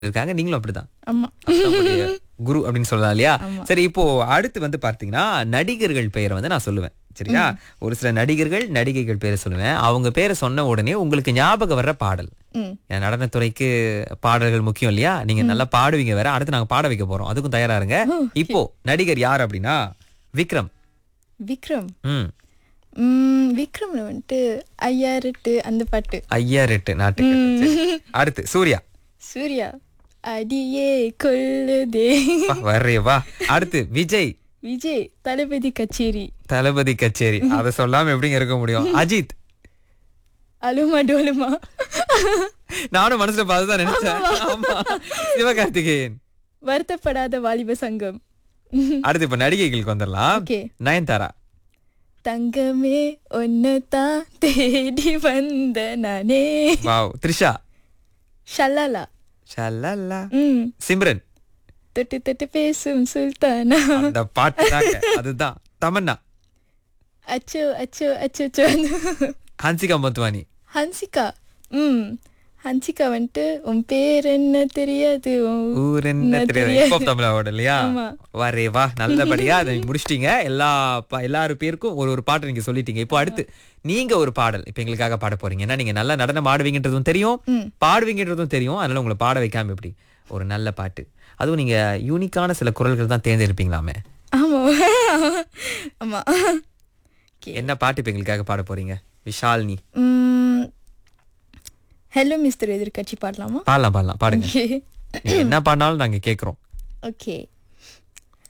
இருக்காங்க நீங்களும் அப்படிதான் ஆமா நம்முடைய குரு அப்படின்னு சொல்லலாம் இல்லையா ஆமா. சரி இப்போ அடுத்து வந்து பார்த்தீங்கன்னா நடிகர்கள் பெயரை வந்து நான் சொல்லுவேன் சரியா ஒரு சில நடிகர்கள் நடிகைகள் பேரை சொல்லுவேன் அவங்க பேரை சொன்ன உடனே உங்களுக்கு ஞாபகம் வர்ற பாடல் ம் ஏன் நடனத்துறைக்கு பாடல்கள் முக்கியம் இல்லையா நீங்க நல்லா பாடுவீங்க வேற அடுத்து நாங்க பாட வைக்க போறோம் அதுக்கும் தயாரா இருங்க இப்போ நடிகர் யார் அப்படின்னா விக்ரம் விக்ரம் ம் ம் விக்ரம்ல வந்துட்டு ஐயாரெட்டு அந்த பாட்டு ஐயா ரெட்டு நாட்டுக்கு சரி. அடுத்து சூர்யா சூர்யா அடியே கொள்ளுதே வா, வர்றே வா அடுத்து விஜய் விஜய் தளபதி கச்சேரி தளபதி கச்சேரி அதை சொல்லாம எப்படிங்க இருக்க முடியும் அஜித் அலுமா டோலுமா நானும் மனசுல பார்த்துதான் நினைச்சேன் ஆமா சிவகார்த்திகேயன் வருத்தப்படாத வாலிப சங்கம் அடுத்து இப்ப நடிகைகளுக்கு வந்துடலாம் ஓகே நயன்தாரா தங்கமே ஒன்னுதான் தேடி வந்த நானே வாவ் த்ரிஷா ஷல்லாலா ஷல்லல்லா ம் சிம்ரன் தொட்டு தொட்டு பேசும் சுல்தானா அந்த பாட்டு தாங்க அதுதான் தமன்னா அச்சோ அச்சோ அச்சோ ஹன்சிகா மத்வானி ஹன்சிகா ம் ஹன்சிகா வந்துட்டு உன் பேர் என்ன தெரியாது உன் ஊர் என்ன தெரியாது இப்போ தமிழாவோட இல்லையா ஆமா. வரே வா நல்லபடியா அதை நீங்க முடிச்சிட்டீங்க எல்லா ப- எல்லாரு பேருக்கும் ஒரு ஒரு பாட்டு நீங்க சொல்லிட்டீங்க இப்போ அடுத்து நீங்க ஒரு பாடல் இப்ப எங்களுக்காக பாட போறீங்க ஏன்னா நீங்க நல்லா நடனம் ஆடுவீங்கன்றதும் தெரியும் ம். பாடுவீங்கன்றதும் தெரியும் அதனால உங்களை பாட வைக்காம எப்படி ஒரு நல்ல பாட்டு அதுவும் நீங்க யூனிக்கான சில குரல்கள் தான் தேர்ந்தெடுப்பீங்களாமே ஆமா ஆமா என்ன பாட்டு இப்ப எங்களுக்காக பாட போறீங்க விஷால்னி ம் ஹலோ மிஸ்டர் எதிர்கட்சி பாடலாமா பாடலாம் பாடலாம் பாடுங்க ஓகே நீங்க என்ன பாடினாலும் நாங்க கேக்குறோம் ஓகே